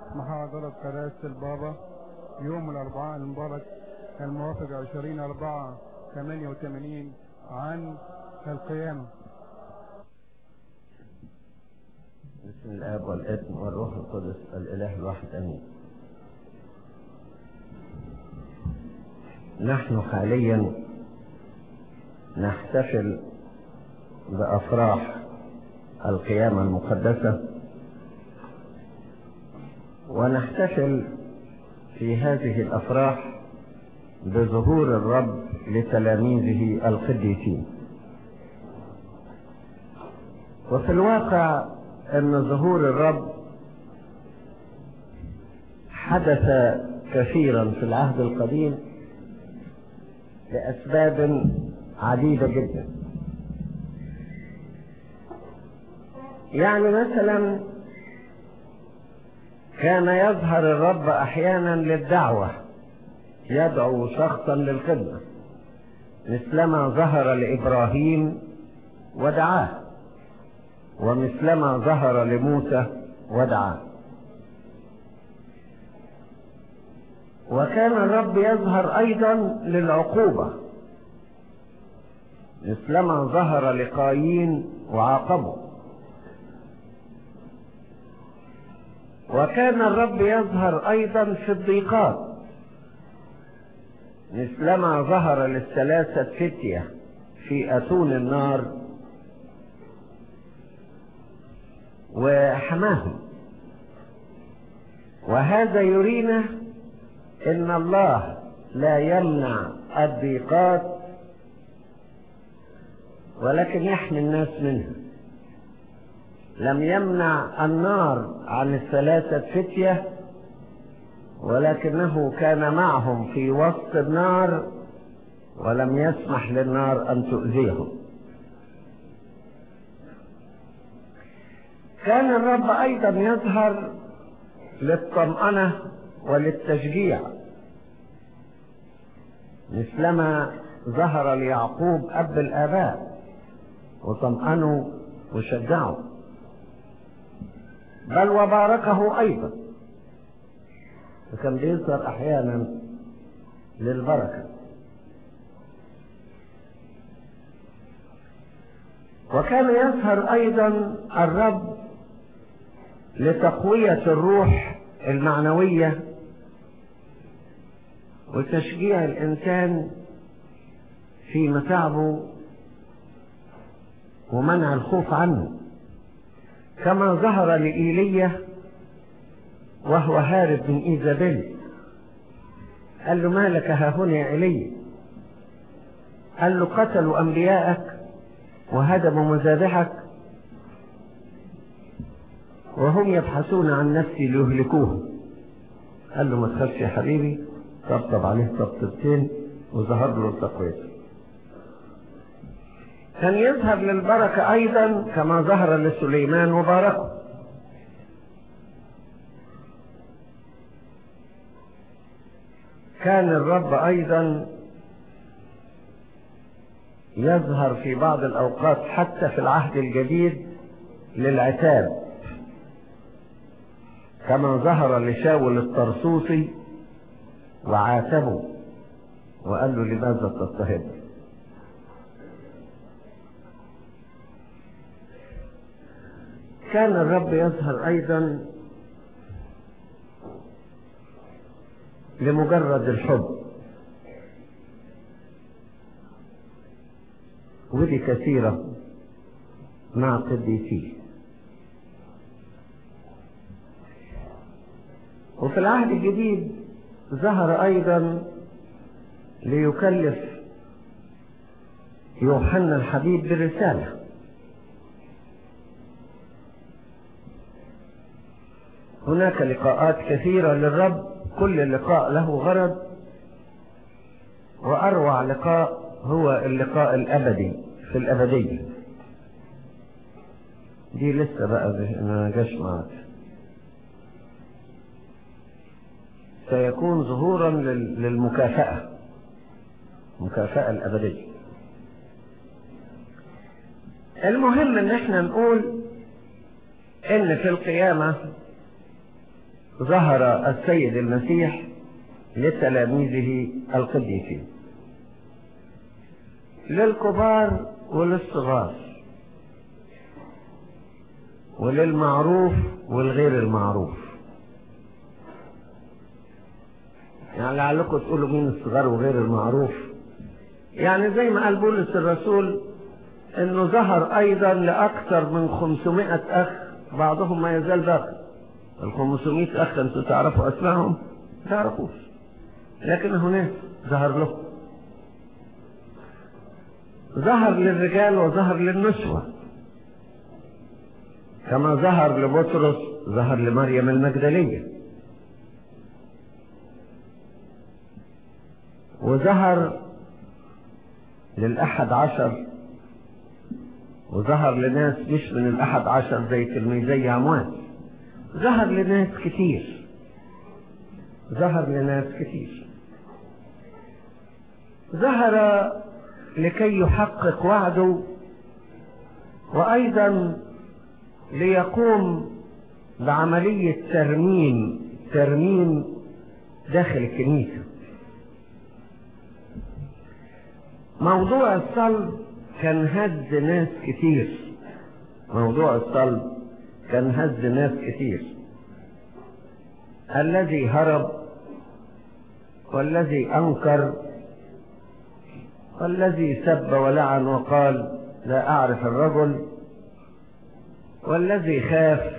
محاضرة قداسة البابا يوم الأربعاء المبارك الموافق 20 4 88 عن القيامة بسم الآب والابن والروح القدس الإله الواحد أمين نحن حاليا نحتفل بأفراح القيامة المقدسة ونحتفل في هذه الأفراح بظهور الرب لتلاميذه القديسين وفي الواقع أن ظهور الرب حدث كثيرا في العهد القديم لأسباب عديدة جدا يعني مثلا كان يظهر الرب أحيانا للدعوة يدعو شخصا للخدمة مثلما ظهر لإبراهيم ودعاه ومثلما ظهر لموسى ودعاه وكان الرب يظهر أيضا للعقوبة مثلما ظهر لقايين وعاقبه وكان الرب يظهر أيضا في الضيقات مثلما ظهر للثلاثة فتية في أتون النار وحماهم وهذا يرينا ان الله لا يمنع الضيقات ولكن يحمي الناس منها لم يمنع النار عن الثلاثة فتية ولكنه كان معهم في وسط النار ولم يسمح للنار أن تؤذيهم كان الرب أيضا يظهر للطمأنة وللتشجيع مثلما ظهر ليعقوب أب الآباء وطمأنوا وشجعوا بل وباركه أيضا فكان بيظهر أحيانا للبركة وكان يظهر أيضا الرب لتقوية الروح المعنوية وتشجيع الإنسان في متاعبه ومنع الخوف عنه كما ظهر لإيليا وهو هارب من إيزابيل قال له ما لك ها هنا يا إيليا قال له قتلوا أنبياءك وهدموا مذابحك وهم يبحثون عن نفسي ليهلكوه قال له ما تخافش يا حبيبي طبطب عليه طبطبتين وظهر له التقوية كان يظهر للبركة أيضا كما ظهر لسليمان وباركه كان الرب أيضا يظهر في بعض الأوقات حتى في العهد الجديد للعتاب كما ظهر لشاول الطرسوسي وعاتبه وقال له لماذا تضطهد كان الرب يظهر أيضا لمجرد الحب ودي كثيرة مع قديسيه وفي العهد الجديد ظهر أيضا ليكلف يوحنا الحبيب بالرسالة هناك لقاءات كثيرة للرب كل لقاء له غرض وأروع لقاء هو اللقاء الأبدي في الأبدية دي لسه بقى ما جاش معاك سيكون ظهورا للمكافأة المكافأة الأبدية المهم ان احنا نقول ان في القيامة ظهر السيد المسيح لتلاميذه القديسين للكبار وللصغار وللمعروف والغير المعروف يعني لعلكم تقولوا مين الصغار وغير المعروف يعني زي ما قال بولس الرسول انه ظهر ايضا لاكثر من 500 اخ بعضهم ما يزال باقي ال 500 اخ انتوا تعرفوا اسمائهم ما تعرفوش لكن هناك ظهر له ظهر للرجال وظهر للنسوة كما ظهر لبطرس ظهر لمريم المجدلية وظهر للأحد عشر وظهر لناس مش من الأحد عشر زي تلميذي عموان ظهر لناس كتير ظهر لناس كتير ظهر لكي يحقق وعده وأيضا ليقوم بعملية ترميم ترميم داخل الكنيسة موضوع الصلب كان هز ناس كتير موضوع الصلب كان هز ناس كتير الذي هرب والذي أنكر والذي سب ولعن وقال لا أعرف الرجل والذي خاف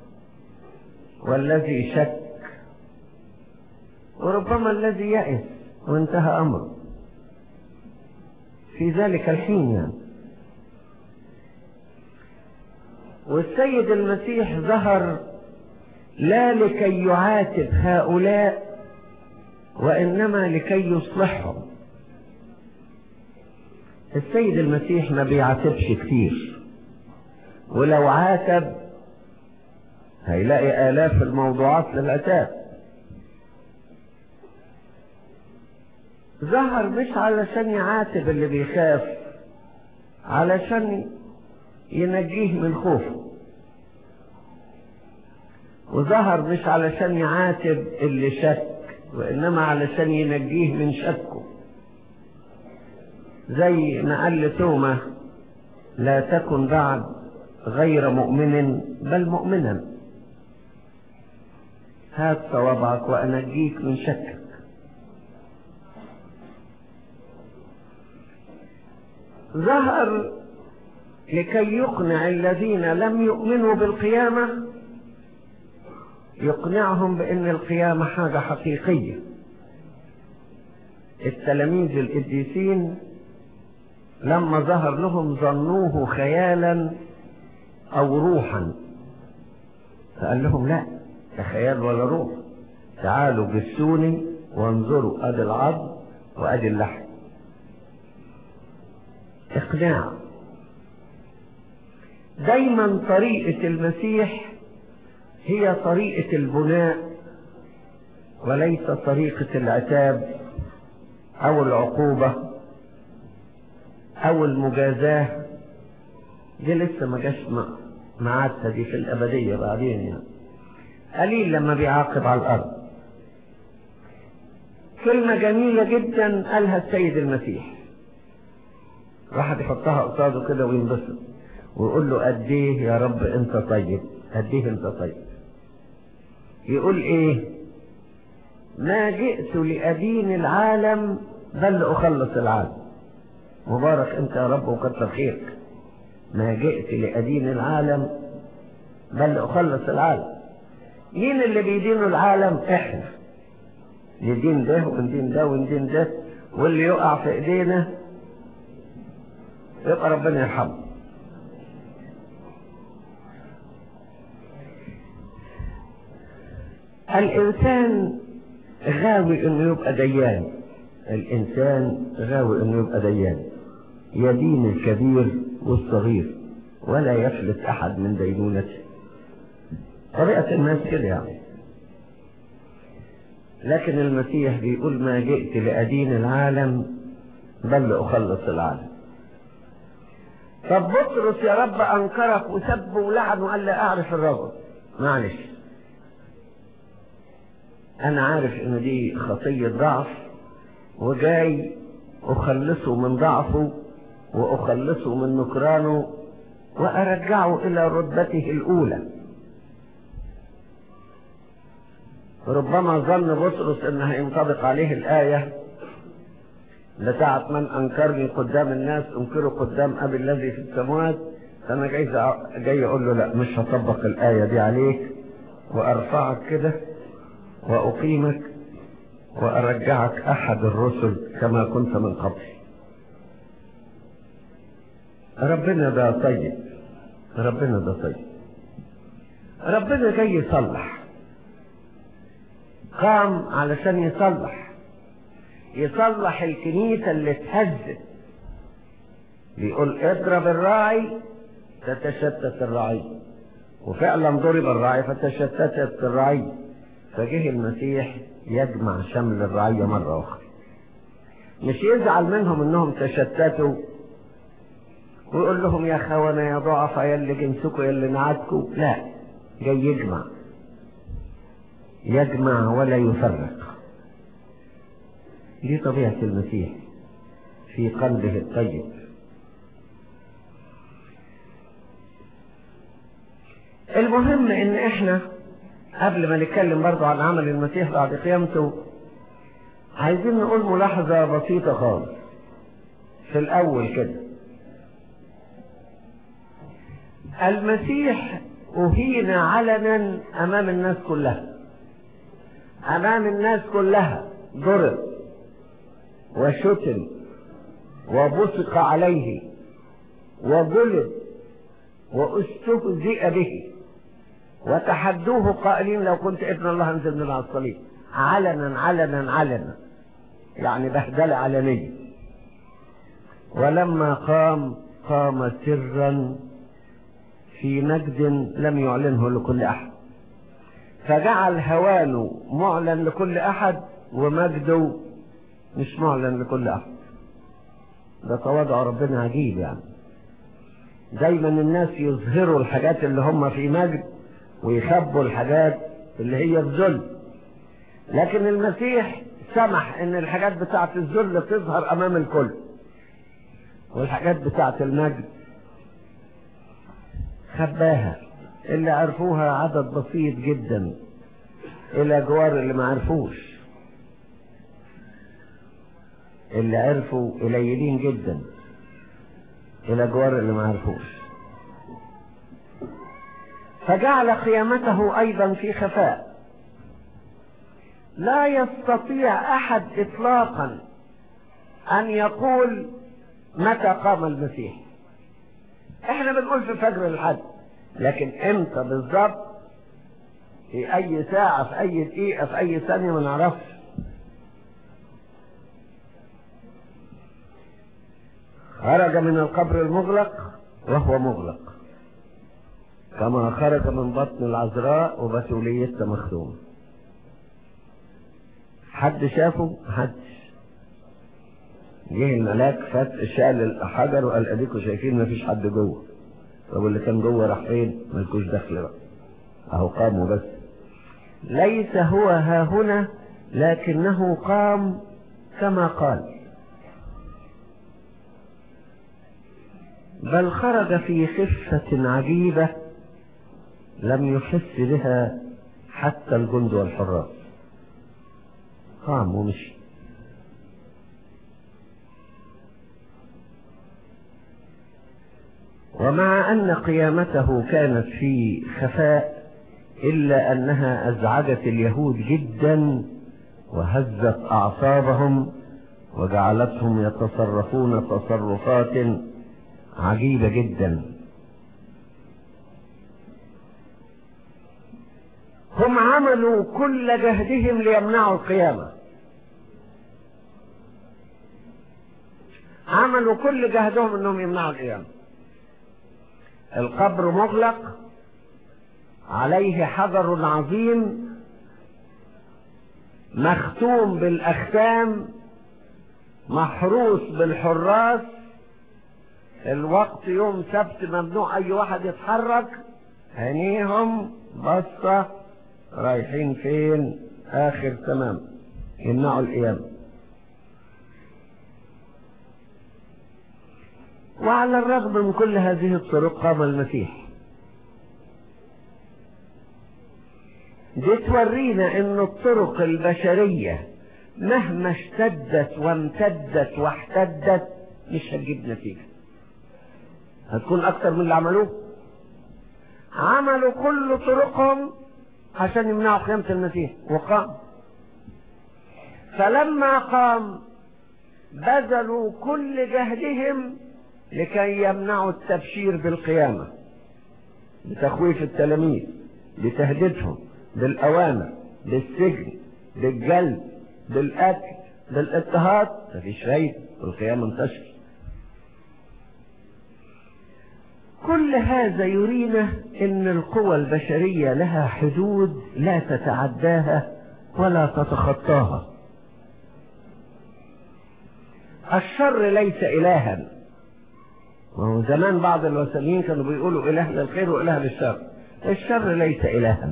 والذي شك وربما الذي يأس وانتهى أمره في ذلك الحين يعني والسيد المسيح ظهر لا لكي يعاتب هؤلاء وإنما لكي يصلحهم السيد المسيح ما بيعاتبش كتير ولو عاتب هيلاقي آلاف الموضوعات للعتاب ظهر مش علشان يعاتب اللي بيخاف علشان ينجيه من خوفه وظهر مش علشان يعاتب اللي شك وإنما علشان ينجيه من شكه زي ما قال لتوما لا تكن بعد غير مؤمن بل مؤمنا هات صوابعك وأنجيك من شكك ظهر لكي يقنع الذين لم يؤمنوا بالقيامة يقنعهم بأن القيامة حاجة حقيقية التلاميذ القديسين لما ظهر لهم ظنوه خيالا أو روحا فقال لهم لا ده خيال ولا روح تعالوا جسوني وانظروا ادي العظم وادي اللحم اقناع دايما طريقة المسيح هي طريقة البناء وليس طريقة العتاب او العقوبة او المجازاة دي لسه ما جاش معادها دي في الابدية بعدين يعني قليل لما بيعاقب على الارض كلمة جميلة جدا قالها السيد المسيح واحد يحطها قصاده كده وينبسط ويقول له قد ايه يا رب انت طيب قد ايه انت طيب يقول ايه ما جئت لأدين العالم بل لأخلص العالم مبارك انت يا رب وكتر خيرك ما جئت لأدين العالم بل لأخلص العالم مين اللي بيدينوا العالم احنا ندين ده وندين ده وندين ده واللي يقع في ايدينا يبقى ربنا يرحمه الانسان غاوي انه يبقى ديان الانسان غاوي انه يبقى ديان يدين الكبير والصغير ولا يفلت احد من دينونته طريقة الناس كده يعني لكن المسيح بيقول ما جئت لأدين العالم بل لأخلص العالم طب بطرس يا رب أنكرك وسب ولعن وقال لا أعرف الرجل معلش انا عارف ان دي خطية ضعف وجاي اخلصه من ضعفه واخلصه من نكرانه وارجعه الى رتبته الاولى ربما ظن بطرس ان هينطبق عليه الايه بتاعت من انكرني قدام الناس انكره قدام ابي الذي في السماوات فانا جاي جاي اقول له لا مش هطبق الايه دي عليك وارفعك كده واقيمك وارجعك احد الرسل كما كنت من قبل ربنا ده طيب ربنا ده طيب ربنا جاي يصلح قام علشان يصلح يصلح الكنيسة اللي اتهزت بيقول اضرب الراعي تتشتت الرعية وفعلا ضرب الراعي فتشتتت الرعية فجه المسيح يجمع شمل الرعية مرة أخرى مش يزعل منهم انهم تشتتوا ويقول لهم يا خونة يا ضعفاء يا اللي جنسكم يا اللي نعدكم لا جاي يجمع يجمع ولا يفرق دي طبيعة المسيح في قلبه الطيب المهم ان احنا قبل ما نتكلم برضو عن عمل المسيح بعد قيامته عايزين نقول ملاحظة بسيطة خالص في الاول كده المسيح أهين علنا أمام الناس كلها أمام الناس كلها ضرب وشتم وبصق عليه وجلد واستهزئ به وتحدوه قائلين لو كنت ابن الله انزل من على الصليب علنا علنا علنا يعني بهدله علنيه ولما قام قام سرا في مجد لم يعلنه لكل احد فجعل هوانه معلن لكل احد ومجده مش معلن لكل احد ده تواضع ربنا عجيب يعني دايما الناس يظهروا الحاجات اللي هم في مجد ويخبوا الحاجات اللي هي في ذل لكن المسيح سمح ان الحاجات بتاعت الذل تظهر امام الكل والحاجات بتاعت المجد خباها اللي عرفوها عدد بسيط جدا الى جوار اللي ما عرفوش اللي عرفوا قليلين جدا الى جوار اللي ما عرفوش فجعل قيامته ايضا في خفاء لا يستطيع احد اطلاقا ان يقول متى قام المسيح احنا بنقول في فجر الحد لكن امتى بالظبط في اي ساعة في اي دقيقة في اي ثانية ما نعرفش خرج من القبر المغلق وهو مغلق كما خرج من بطن العذراء وبتولية مختوم حد شافه حدش جه الملاك فات شال الحجر وقال اديكوا شايفين ما فيش حد جوه طب اللي كان جوه راح فين ملكوش دخل بقى اهو قاموا بس ليس هو ها هنا لكنه قام كما قال بل خرج في خفة عجيبة لم يحس بها حتى الجند والحراس قام ومشي ومع أن قيامته كانت في خفاء إلا أنها أزعجت اليهود جدا وهزت أعصابهم وجعلتهم يتصرفون تصرفات عجيبة جدا هم عملوا كل جهدهم ليمنعوا القيامة عملوا كل جهدهم انهم يمنعوا القيامة القبر مغلق عليه حجر عظيم مختوم بالاختام محروس بالحراس الوقت يوم سبت ممنوع اي واحد يتحرك عينيهم بصة رايحين فين آخر تمام يمنعوا القيامة وعلى الرغم من كل هذه الطرق قام المسيح دي تورينا ان الطرق البشرية مهما اشتدت وامتدت واحتدت مش هتجيب نتيجة هتكون اكتر من اللي عملوه عملوا كل طرقهم عشان يمنعوا قيامة المسيح وقام فلما قام بذلوا كل جهدهم لكي يمنعوا التبشير بالقيامة بتخويف التلاميذ بتهديدهم بالأوامر بالسجن بالجلد بالقتل بالاضطهاد مفيش فايدة والقيامة انتشر كل هذا يرينا ان القوى البشرية لها حدود لا تتعداها ولا تتخطاها الشر ليس الها وهو زمان بعض الوثنيين كانوا بيقولوا اله للخير واله للشر الشر ليس الها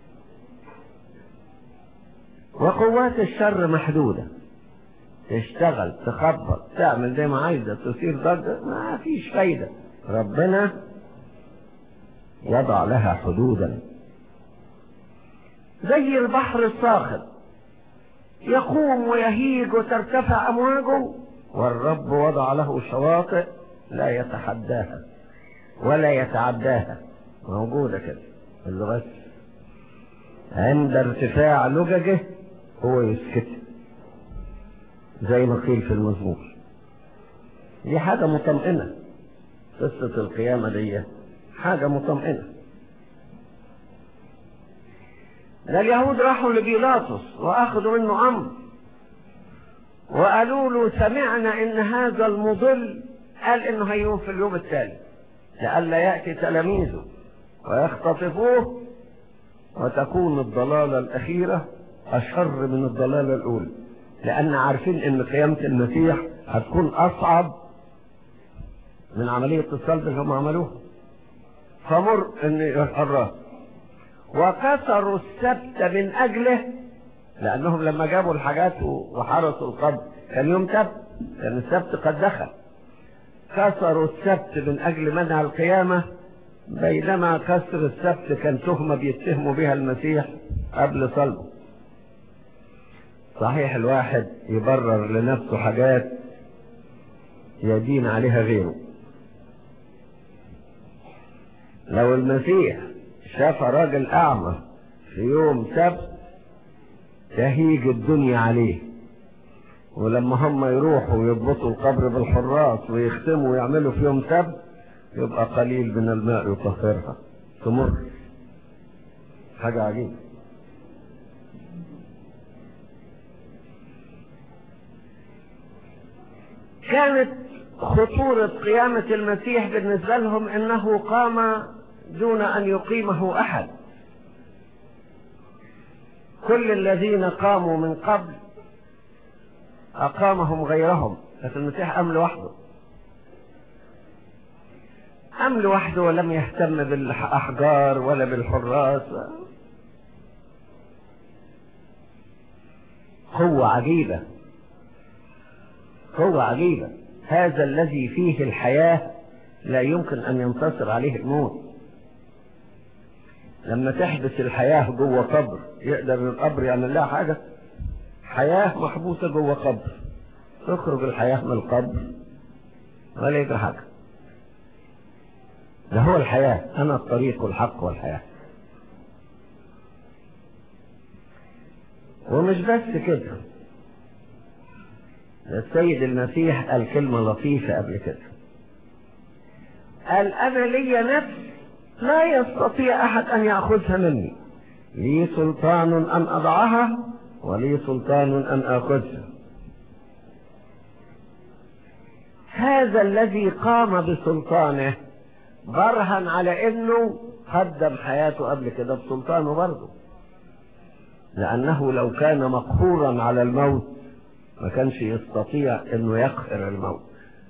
وقوات الشر محدودة تشتغل تخبط تعمل زي ما عايزة تصير ضجة ما فيش فايدة ربنا وضع لها حدودا زي البحر الصاخب يقوم ويهيج وترتفع أمواجه والرب وضع له شواطئ لا يتحداها ولا يتعداها موجودة كده اللي بس عند ارتفاع لججه هو يسكت زي ما قيل في المزمور دي حاجة مطمئنة قصة القيامة دي حاجة مطمئنة ده اليهود راحوا لبيلاطس واخذوا منه امر وقالوا له سمعنا ان هذا المضل قال انه هيقوم في اليوم التالي لئلا ياتي تلاميذه ويختطفوه وتكون الضلاله الاخيره اشر من الضلاله الاولى لان عارفين ان قيامه المسيح هتكون اصعب من عمليه الصلب اللي هم عملوها فمر ان يحراه وكسروا السبت من اجله لانهم لما جابوا الحاجات وحرسوا القبر كان يوم سبت كان السبت قد دخل كسروا السبت من اجل منع القيامه بينما كسر السبت كان تهمه بيتهموا بها المسيح قبل صلبه صحيح الواحد يبرر لنفسه حاجات يدين عليها غيره لو المسيح شاف راجل أعمى في يوم سبت تهيج الدنيا عليه ولما هم يروحوا ويضبطوا القبر بالحراس ويختموا ويعملوا في يوم سبت يبقى قليل من الماء يطهرها تمر حاجة عجيبة كانت خطورة قيامة المسيح بالنسبة لهم انه قام دون ان يقيمه احد كل الذين قاموا من قبل اقامهم غيرهم لكن المسيح قام لوحده قام لوحده ولم يهتم بالاحجار ولا بالحراس قوة عجيبة قوة عجيبة هذا الذي فيه الحياة لا يمكن أن ينتصر عليه الموت لما تحبس الحياة جوه قبر يقدر القبر يعمل لها حاجة حياة محبوسة جوه قبر تخرج الحياة من القبر ولا يجري حاجة ده هو الحياة أنا الطريق والحق والحياة ومش بس كده السيد المسيح قال كلمة لطيفة قبل كده قال أنا لي نفس لا يستطيع أحد أن يأخذها مني لي سلطان أن أضعها ولي سلطان أن آخذها هذا الذي قام بسلطانه برهن على انه قدم حياته قبل كده بسلطانه برضه لانه لو كان مقهورا على الموت ما كانش يستطيع انه يقهر الموت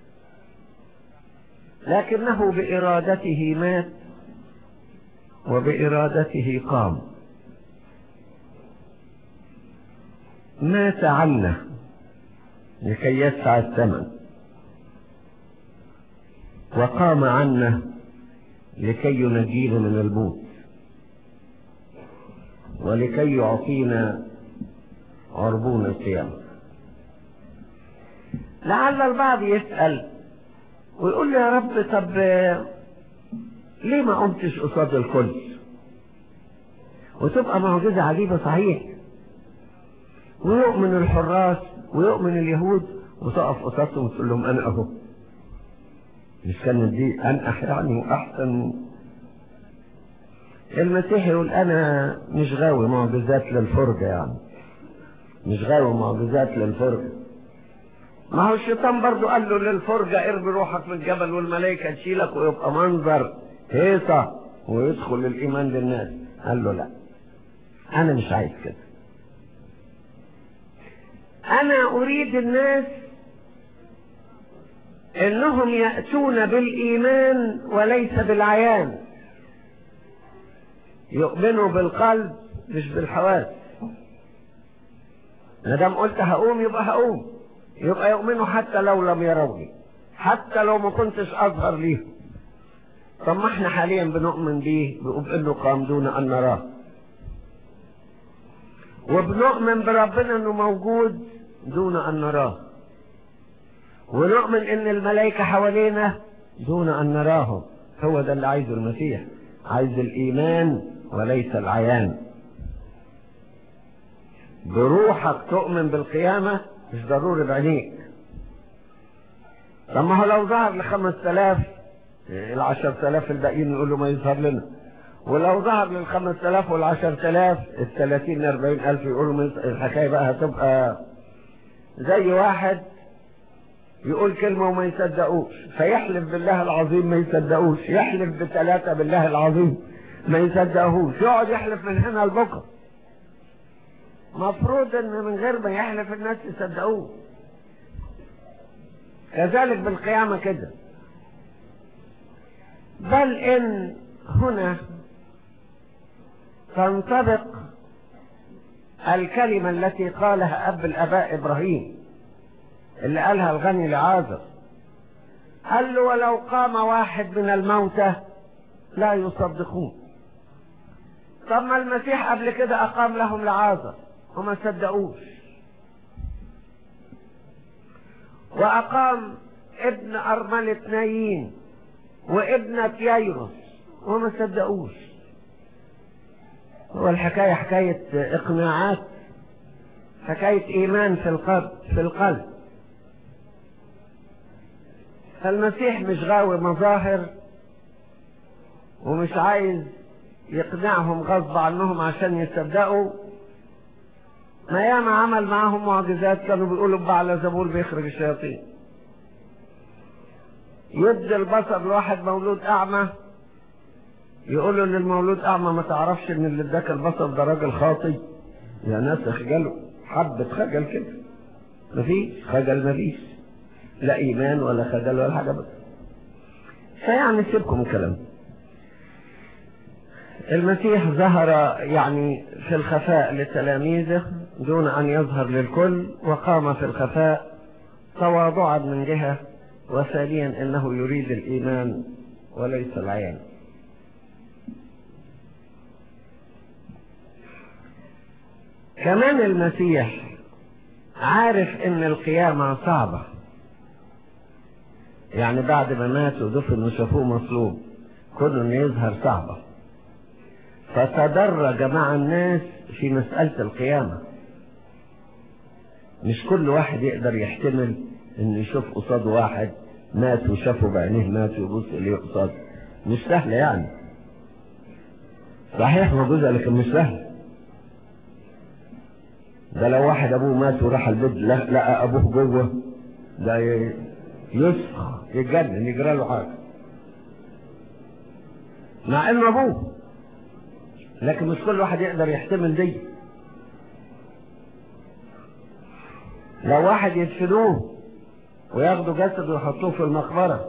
لكنه بارادته مات وبارادته قام مات عنا لكي يدفع الثمن وقام عنا لكي ينجينا من الموت ولكي يعطينا عربون القيامة لعل البعض يسأل ويقول لي يا رب طب ليه ما قمتش قصاد الكل وتبقى معجزة عجيبة صحيح ويؤمن الحراس ويؤمن اليهود وتقف قصادهم وتقول لهم انا اهو مش كانت دي انقح يعني واحسن المسيح يقول انا مش غاوي معجزات للفرجة يعني مش غاوي معجزات للفرجة ما هو الشيطان برضو قال له للفرجة ارمي روحك في الجبل والملائكة تشيلك ويبقى منظر هيصة ويدخل الإيمان للناس قال له لا أنا مش عايز كده أنا أريد الناس إنهم يأتون بالإيمان وليس بالعيان يؤمنوا بالقلب مش بالحواس ما دام قلت هقوم يبقى هقوم يبقى يؤمنوا حتى لو لم يروني حتى لو ما كنتش اظهر ليهم طب ما احنا حاليا بنؤمن بيه بانه قام دون ان نراه وبنؤمن بربنا انه موجود دون ان نراه ونؤمن ان الملائكة حوالينا دون ان نراهم هو ده اللي عايزه المسيح عايز الايمان وليس العيان بروحك تؤمن بالقيامة مش ضروري بعينيك طب ما هو لو ظهر لخمس تلاف العشر تلاف الباقيين يقولوا ما يظهر لنا ولو ظهر للخمس تلاف والعشر تلاف الثلاثين اربعين الف يقولوا ما يظهر. الحكاية بقى هتبقى زي واحد يقول كلمة وما يصدقوش فيحلف بالله العظيم ما يصدقوش يحلف بثلاثة بالله العظيم ما يصدقوش يقعد يحلف من هنا لبكره مفروض ان من غير ما يحلف الناس يصدقوه كذلك بالقيامة كده بل ان هنا تنطبق الكلمة التي قالها أب الآباء إبراهيم اللي قالها الغني لعازر قال له ولو قام واحد من الموتى لا يصدقون طب ما المسيح قبل كده أقام لهم لعازر وما صدقوش وأقام ابن أرملة نايين وابنة ييروس وما صدقوش هو الحكاية حكاية إقناعات حكاية إيمان في القلب في القلب فالمسيح مش غاوي مظاهر ومش عايز يقنعهم غصب عنهم عشان يصدقوا ما ياما عمل معاهم معجزات كانوا بيقولوا على زبول بيخرج الشياطين يدي البصر لواحد مولود اعمى يقولوا للمولود اعمى ما تعرفش ان اللي اداك البصر ده راجل خاطي يا ناس اخجلوا حبة خجل كده مفيش خجل مفيش لا ايمان ولا خجل ولا حاجة بس فيعني سيبكم الكلام المسيح ظهر يعني في الخفاء لتلاميذه دون أن يظهر للكل وقام في الخفاء تواضعا من جهة وثانيا أنه يريد الإيمان وليس العيان كمان المسيح عارف ان القيامة صعبة يعني بعد ما مات ودفن وشافوه مصلوب كل انه يظهر صعبة فتدرج مع الناس في مسألة القيامة مش كل واحد يقدر يحتمل انه يشوف قصاد واحد مات وشافه بعينيه مات ويبص اللي قصاد مش سهلة يعني صحيح موجودة لكن مش سهلة ده لو واحد ابوه مات وراح البيت لقى ابوه جوه ده يسخ يتجنن يجرى له حاجه مع انه ابوه لكن مش كل واحد يقدر يحتمل دي لو واحد يدفنوه وياخدوا جسد ويحطوه في المقبره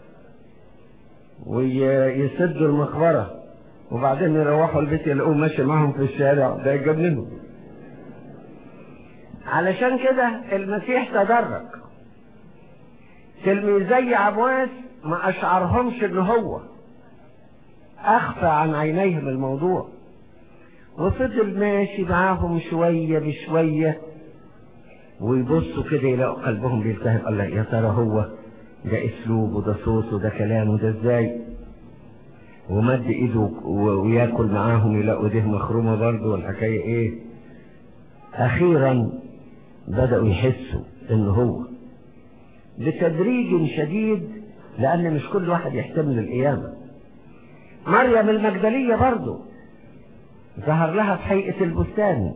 ويسدوا المقبره وبعدين يروحوا البيت يلاقوه ماشي معهم في الشارع ده يجننهم علشان كده المسيح تدرج تلميذي عبواس ما اشعرهمش ان هو اخفى عن عينيهم الموضوع وفضل ماشي معاهم شوية بشوية ويبصوا كده يلاقوا قلبهم بيلتهب الله يا ترى هو ده اسلوبه ده صوته ده كلامه ده ازاي ومد ايده وياكل معاهم يلاقوا ايديه مخرومه برضه والحكايه ايه اخيرا بداوا يحسوا ان هو بتدريج شديد لان مش كل واحد يحتمل القيامه مريم المجدليه برضه ظهر لها في هيئه البستان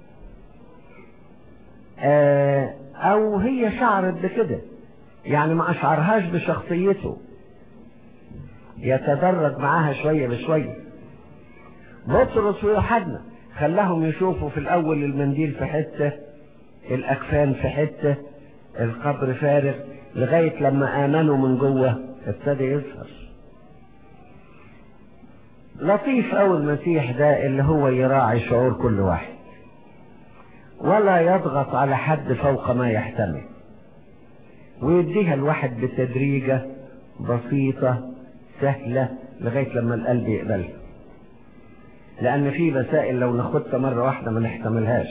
آه او هي شعرت بكده يعني ما اشعرهاش بشخصيته يتدرج معاها شوية بشوية بطرس ويوحنا خلاهم يشوفوا في الأول المنديل في حتة الأكفان في حتة القبر فارغ لغاية لما آمنوا من جوه ابتدى يظهر لطيف أوي المسيح ده اللي هو يراعي شعور كل واحد ولا يضغط على حد فوق ما يحتمل ويديها الواحد بتدريجة بسيطة سهلة لغاية لما القلب يقبلها لأن في مسائل لو ناخدها مرة واحدة ما نحتملهاش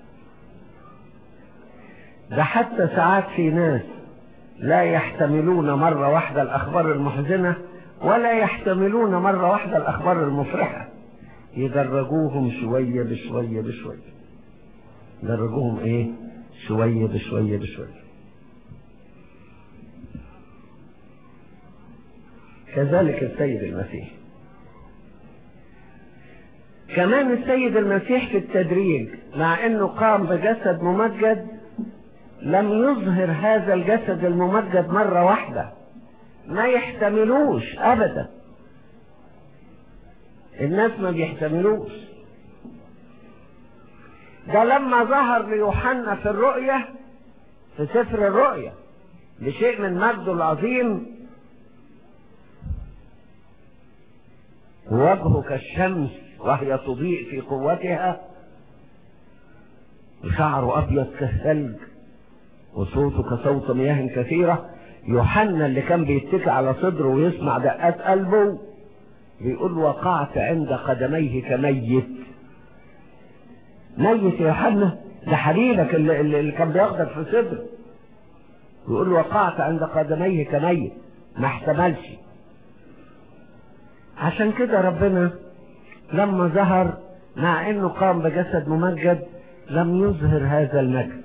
ده حتى ساعات في ناس لا يحتملون مرة واحدة الأخبار المحزنة ولا يحتملون مرة واحدة الأخبار المفرحة يدرجوهم شوية بشوية بشوية درجوهم ايه شوية بشوية بشوية كذلك السيد المسيح كمان السيد المسيح في التدريج مع انه قام بجسد ممجد لم يظهر هذا الجسد الممجد مرة واحدة ما يحتملوش ابدا الناس ما بيحتملوش ده لما ظهر ليوحنا في الرؤية في سفر الرؤية بشيء من مجده العظيم وجهه كالشمس وهي تضيء في قوتها وشعره ابيض كالثلج وصوته كصوت مياه كثيرة يوحنا اللي كان بيتكي على صدره ويسمع دقات قلبه بيقول وقعت عند قدميه كميت ميت يا يوحنا ده حبيبك اللي, اللي كان بياخدك في صدره يقول وقعت عند قدميه كميت ما احتملش عشان كده ربنا لما ظهر مع انه قام بجسد ممجد لم يظهر هذا المجد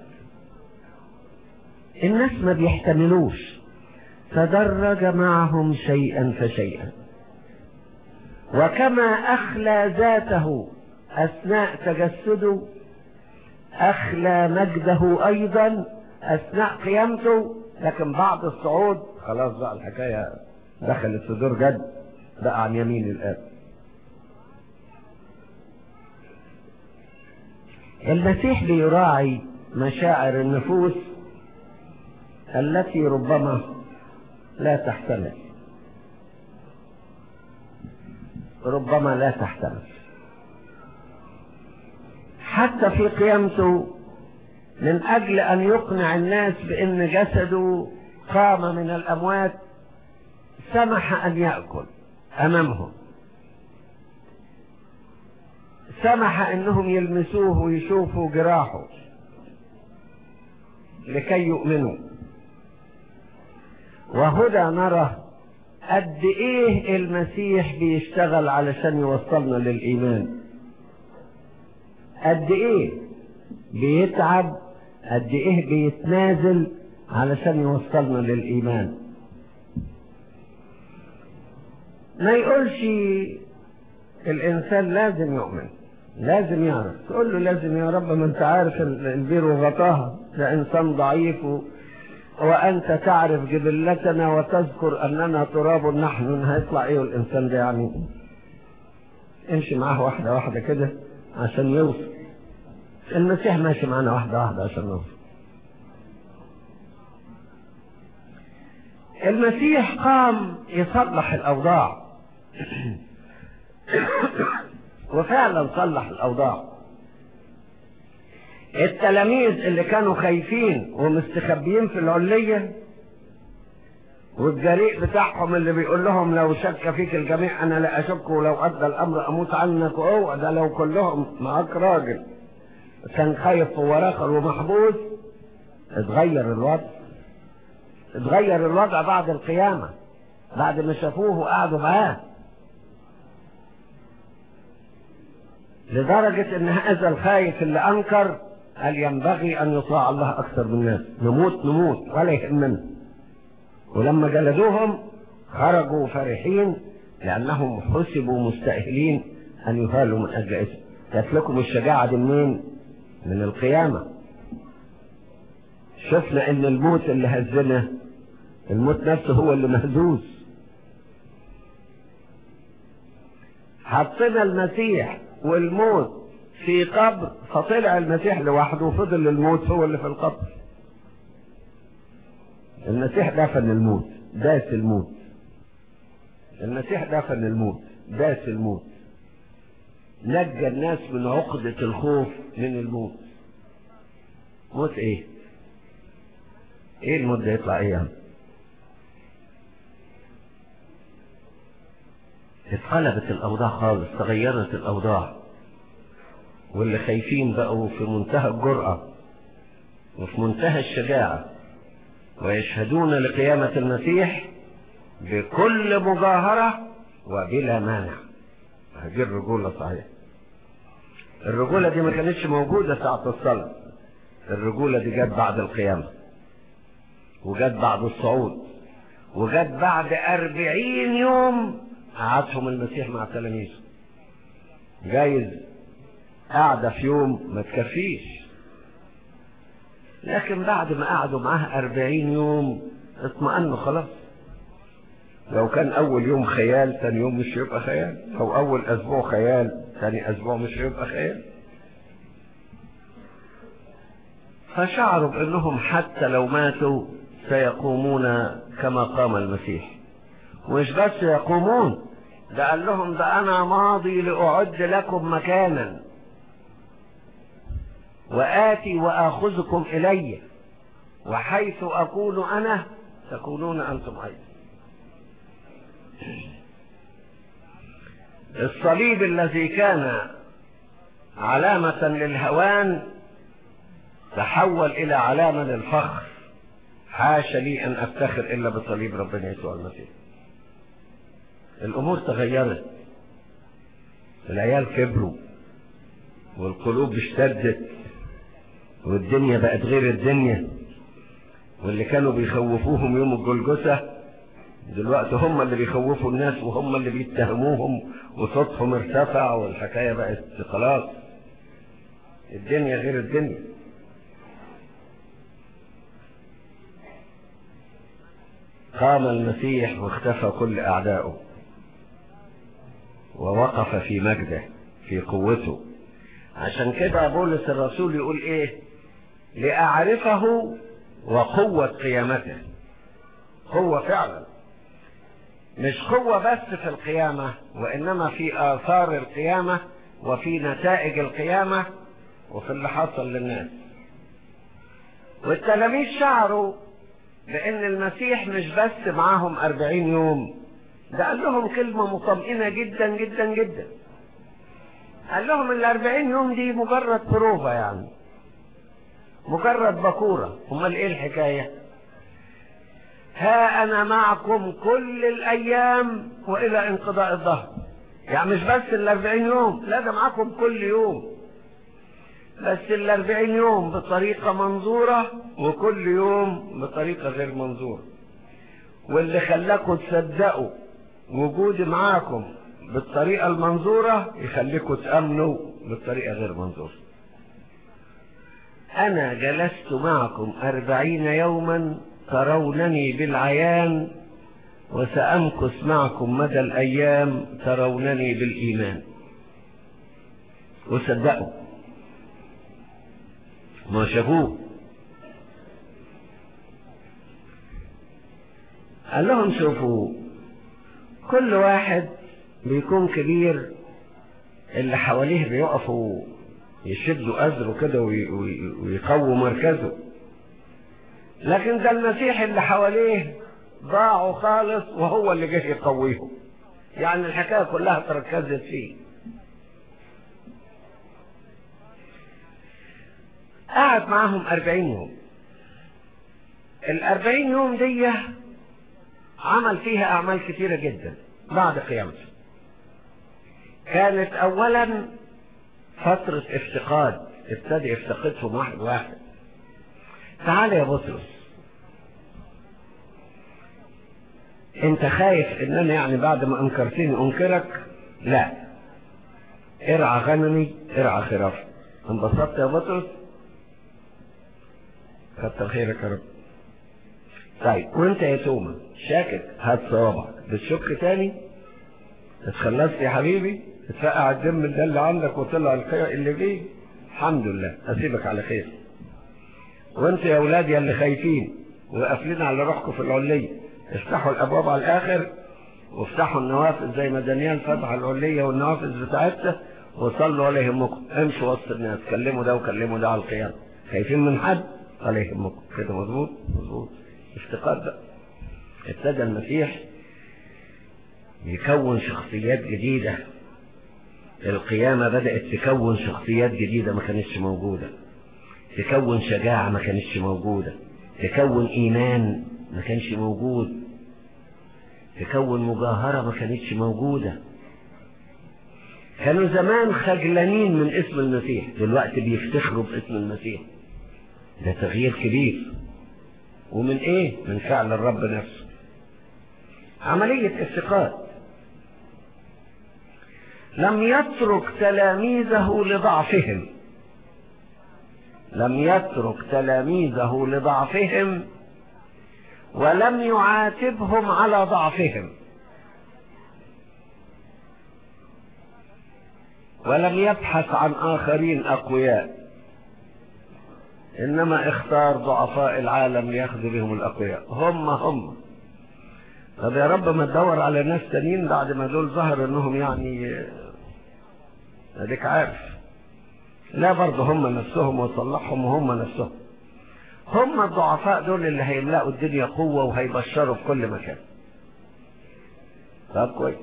الناس ما بيحتملوش تدرج معهم شيئا فشيئا وكما اخلى ذاته اثناء تجسده اخلى مجده ايضا اثناء قيامته لكن بعد الصعود خلاص بقى الحكايه دخلت في دور جد بقى عن يمين الاب المسيح بيراعي مشاعر النفوس التي ربما لا تحتمل ربما لا تحتمل حتى في قيامته من اجل ان يقنع الناس بان جسده قام من الاموات سمح ان ياكل امامهم سمح انهم يلمسوه ويشوفوا جراحه لكي يؤمنوا وهنا نرى قد ايه المسيح بيشتغل علشان يوصلنا للايمان قد ايه بيتعب قد ايه بيتنازل علشان يوصلنا للايمان ما يقولش الانسان لازم يؤمن لازم يعرف تقول له لازم يا رب ما انت عارف البير وغطاها ده انسان ضعيف و... وانت تعرف جبلتنا وتذكر اننا تراب نحن هيطلع ايه الانسان ده يعني امشي معاه واحده واحده كده عشان يوصل المسيح ماشي معانا واحده واحده عشان نوصل المسيح قام يصلح الاوضاع وفعلا صلح الاوضاع التلاميذ اللي كانوا خايفين ومستخبيين في العلية والجريء بتاعهم اللي بيقول لهم لو شك فيك الجميع انا لا اشك ولو ادى الامر اموت عنك واوعى ده لو كلهم معاك راجل كان خايف ورخر ومحبوس اتغير الوضع اتغير الوضع بعد القيامة بعد ما شافوه وقعدوا معاه لدرجة ان هذا الخايف اللي انكر قال ينبغي ان يطاع الله اكثر من الناس نموت نموت ولا يهمنا ولما جلدوهم خرجوا فرحين لانهم حسبوا مستأهلين ان يهالوا من اجل اسم جات لكم الشجاعة دي منين من القيامة شفنا ان الموت اللي هزنا الموت نفسه هو اللي مهزوز حطينا المسيح والموت في قبر فطلع المسيح لوحده وفضل الموت هو اللي في القبر المسيح دفن الموت داس الموت المسيح دفن الموت داس الموت نجى الناس من عقدة الخوف من الموت موت ايه ايه الموت ده يطلع ايه يعني اتقلبت الاوضاع خالص تغيرت الاوضاع واللي خايفين بقوا في منتهى الجرأة وفي منتهى الشجاعة ويشهدون لقيامة المسيح بكل مجاهرة وبلا مانع هذه الرجولة صحيح الرجولة دي ما كانتش موجودة ساعة الصلاة الرجولة دي جت بعد القيامة وجت بعد الصعود وجت بعد أربعين يوم قعدهم المسيح مع تلاميذه جايز قاعدة في يوم ما تكفيش لكن بعد ما قعدوا معاه أربعين يوم اطمأنوا خلاص لو كان أول يوم خيال ثاني يوم مش هيبقى خيال أو أول أسبوع خيال ثاني أسبوع مش هيبقى خيال فشعروا بأنهم حتى لو ماتوا سيقومون كما قام المسيح مش بس يقومون ده قال لهم ده أنا ماضي لأعد لكم مكانا وآتي وآخذكم إلي وحيث أكون أنا تكونون أنتم أيضا الصليب الذي كان علامة للهوان تحول إلى علامة للفخر حاشا لي أن أفتخر إلا بصليب ربنا يسوع المسيح الأمور تغيرت العيال كبروا والقلوب اشتدت والدنيا بقت غير الدنيا واللي كانوا بيخوفوهم يوم الجلجسة دلوقتي هم اللي بيخوفوا الناس وهم اللي بيتهموهم وصوتهم ارتفع والحكاية بقت خلاص الدنيا غير الدنيا قام المسيح واختفى كل أعدائه ووقف في مجده في قوته عشان كده بولس الرسول يقول ايه لأعرفه وقوة قيامته قوة فعلا مش قوة بس في القيامة وإنما في آثار القيامة وفي نتائج القيامة وفي اللي حصل للناس والتلاميذ شعروا بأن المسيح مش بس معاهم أربعين يوم ده قال لهم كلمة مطمئنة جدا جدا جدا قال لهم الأربعين يوم دي مجرد بروفة يعني مجرد بكورة امال ايه الحكاية ها انا معكم كل الايام والى انقضاء الظهر يعني مش بس الاربعين يوم لا ده معاكم كل يوم بس الاربعين يوم بطريقة منظورة وكل يوم بطريقة غير منظورة واللي خلاكم تصدقوا وجودي معاكم بالطريقة المنظورة يخليكم تأمنوا بالطريقة غير منظورة أنا جلست معكم أربعين يوما ترونني بالعيان وسأمكث معكم مدى الأيام ترونني بالإيمان وصدقوا ما شافوه قال لهم شوفوا كل واحد بيكون كبير اللي حواليه بيقفوا يشدوا أزره كده وي- وي- ويقووا مركزه لكن ده المسيح اللي حواليه ضاعوا خالص وهو اللي جه يقويهم يعني الحكاية كلها تركزت فيه قعد معاهم أربعين يوم الأربعين يوم دي عمل فيها أعمال كثيرة جدا بعد قيامته كانت أولا فترة افتقاد ابتدى يفتقدهم واحد واحد تعال يا بطرس انت خايف ان انا يعني بعد ما انكرتني انكرك لا ارعى غنمي ارعى خرافي انبسطت يا بطرس كتر خيرك يا رب طيب وانت يا توما شاكك هات صوابعك بتشك تاني اتخلصت يا حبيبي اتفقع الدم ده اللي عندك وطلع القيع اللي فيه الحمد لله اسيبك على خير وانت يا اولاد يا اللي خايفين وقافلين على روحكم في العليه افتحوا الابواب على الاخر وافتحوا النوافذ زي ما دانيال فتح العليه والنوافذ بتاعتها وصلوا ولا يهمكم امشوا وسط الناس كلموا ده وكلموا ده على القيامه خايفين من حد ولا يهمكم كده مظبوط مظبوط افتقاد بقى ابتدى المسيح يكون شخصيات جديدة القيامة بدأت تكون شخصيات جديدة ما كانتش موجودة تكون شجاعة ما كانتش موجودة تكون إيمان ما كانش موجود تكون مجاهرة ما كانتش موجودة كانوا زمان خجلانين من اسم المسيح دلوقتي بيفتخروا باسم المسيح ده تغيير كبير ومن ايه من فعل الرب نفسه عملية افتقاد لم يترك تلاميذه لضعفهم لم يترك تلاميذه لضعفهم ولم يعاتبهم على ضعفهم ولم يبحث عن آخرين أقوياء إنما اختار ضعفاء العالم ليأخذ بهم الأقوياء هم هم طب يا رب ما تدور على ناس تانيين بعد ما دول ظهر انهم يعني اديك عارف لا برضه هم نفسهم وصلحهم وهم نفسهم هم الضعفاء دول اللي هيملأوا الدنيا قوة وهيبشروا في كل مكان طب كويس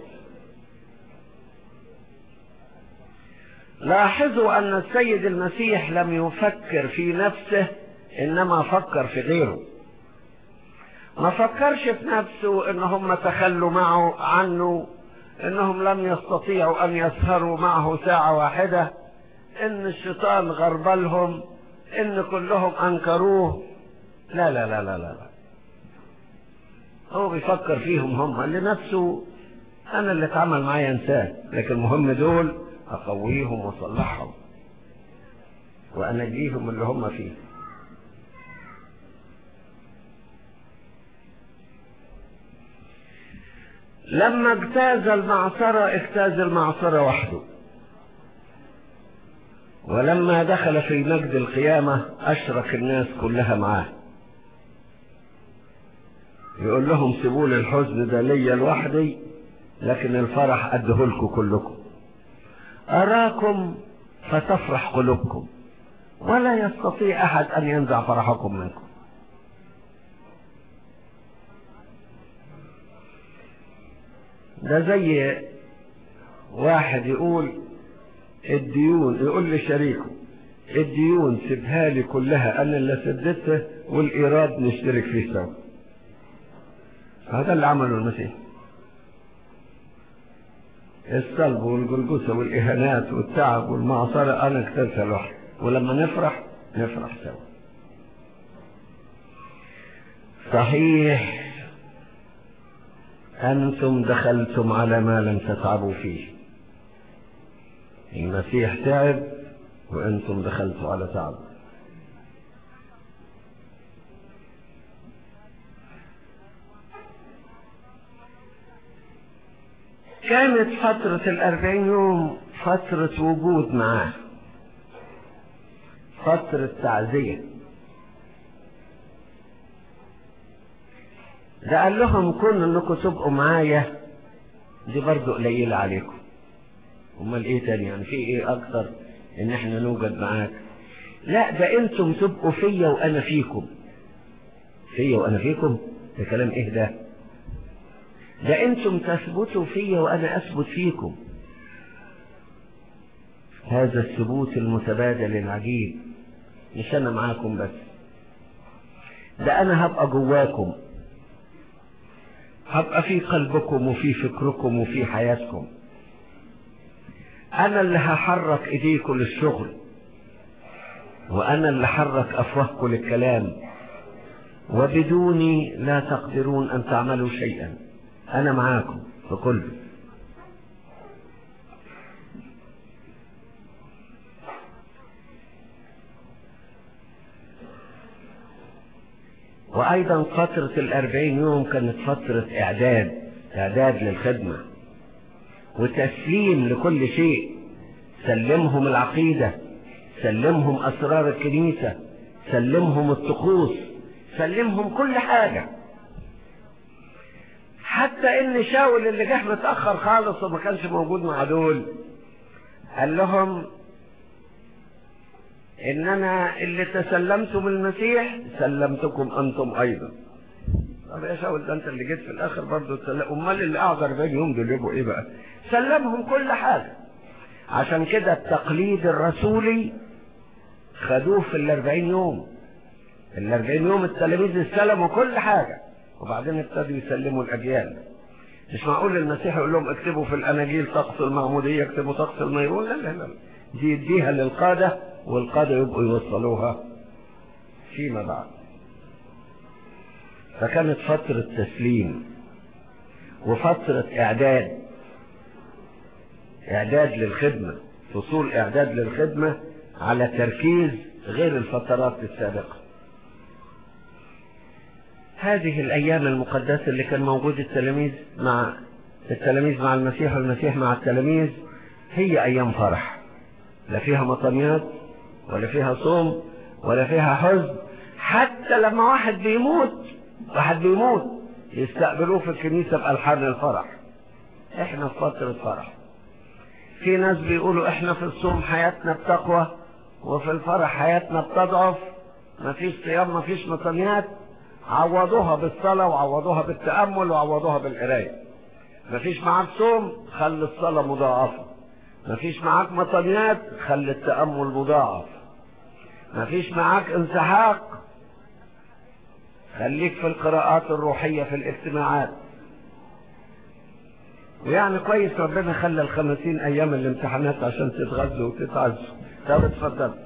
لاحظوا أن السيد المسيح لم يفكر في نفسه إنما فكر في غيره ما فكرش في نفسه ان هم تخلوا معه عنه انهم لم يستطيعوا ان يسهروا معه ساعة واحدة ان الشيطان غربلهم ان كلهم انكروه لا لا لا لا لا, لا. هو بيفكر فيهم هم لنفسه انا اللي اتعامل معايا انسان لكن المهم دول اقويهم واصلحهم وانجيهم اللي هم فيه لما اجتاز المعصرة اجتاز المعصرة وحده ولما دخل في مجد القيامة أشرك الناس كلها معاه يقول لهم سيبوا لي الحزن ده ليا لوحدي لكن الفرح أدهلكم كلكم أراكم فتفرح قلوبكم ولا يستطيع أحد أن ينزع فرحكم منكم ده زي واحد يقول الديون يقول لشريكه الديون سيبها لي كلها انا اللي سددتها والايراد نشترك فيه سوا هذا اللي عمله المسيح الصلب والجلجسة والإهانات والتعب والمعصرة أنا اكتبتها لوحدي ولما نفرح نفرح سوا صحيح أنتم دخلتم على ما لم تتعبوا فيه المسيح تعب وأنتم دخلتوا على تعب كانت فترة الأربعين يوم فترة وجود معاه فترة تعزية ده قال لهم كون انكم تبقوا معايا دي برضو قليلة عليكم امال ايه تاني يعني في ايه اكتر ان احنا نوجد معاك لا ده انتم تبقوا فيا وانا فيكم فيا وانا فيكم ده كلام ايه ده ده انتم تثبتوا فيا وانا اثبت فيكم هذا الثبوت المتبادل العجيب مش انا معاكم بس ده انا هبقى جواكم هبقى في قلبكم وفي فكركم وفي حياتكم انا اللي هحرك ايديكم للشغل وانا اللي حرك افواهكم للكلام وبدوني لا تقدرون ان تعملوا شيئا انا معاكم في كله وايضا فترة الاربعين يوم كانت فترة اعداد اعداد للخدمة وتسليم لكل شيء سلمهم العقيدة سلمهم اسرار الكنيسة سلمهم الطقوس سلمهم كل حاجة حتى ان شاول اللي جه متأخر خالص وما كانش موجود مع دول قال لهم ان انا اللي تسلمتم المسيح سلمتكم انتم ايضا طب يا شاول ده انت اللي جيت في الاخر برضه تسلم امال اللي قعد 40 يوم دول يبقوا ايه بقى سلمهم كل حاجه عشان كده التقليد الرسولي خدوه في ال 40 يوم ال 40 يوم التلاميذ استلموا كل حاجه وبعدين ابتدوا يسلموا الاجيال مش معقول المسيح يقول لهم اكتبوا في الاناجيل طقس المعموديه اكتبوا طقس الميرون لا لا لا دي يديها للقاده والقادة يبقوا يوصلوها فيما بعد فكانت فترة تسليم وفترة إعداد إعداد للخدمة فصول إعداد للخدمة على تركيز غير الفترات السابقة هذه الأيام المقدسة اللي كان موجود التلاميذ مع التلاميذ مع المسيح والمسيح مع التلاميذ هي أيام فرح لا فيها مطنيات ولا فيها صوم ولا فيها حزن حتى لما واحد بيموت واحد بيموت يستقبلوه في الكنيسة بألحان الفرح احنا في فترة فرح في ناس بيقولوا احنا في الصوم حياتنا بتقوى وفي الفرح حياتنا بتضعف مفيش صيام مفيش مطنيات عوضوها بالصلاة وعوضوها بالتأمل وعوضوها بالقراية مفيش معاك صوم خلي الصلاة مضاعفة مفيش معاك مطنيات خلي التأمل مضاعف مفيش معاك انسحاق خليك في القراءات الروحية في الاجتماعات ويعني كويس ربنا خلى الخمسين ايام الامتحانات عشان تتغذوا وتتعزوا طب اتفضل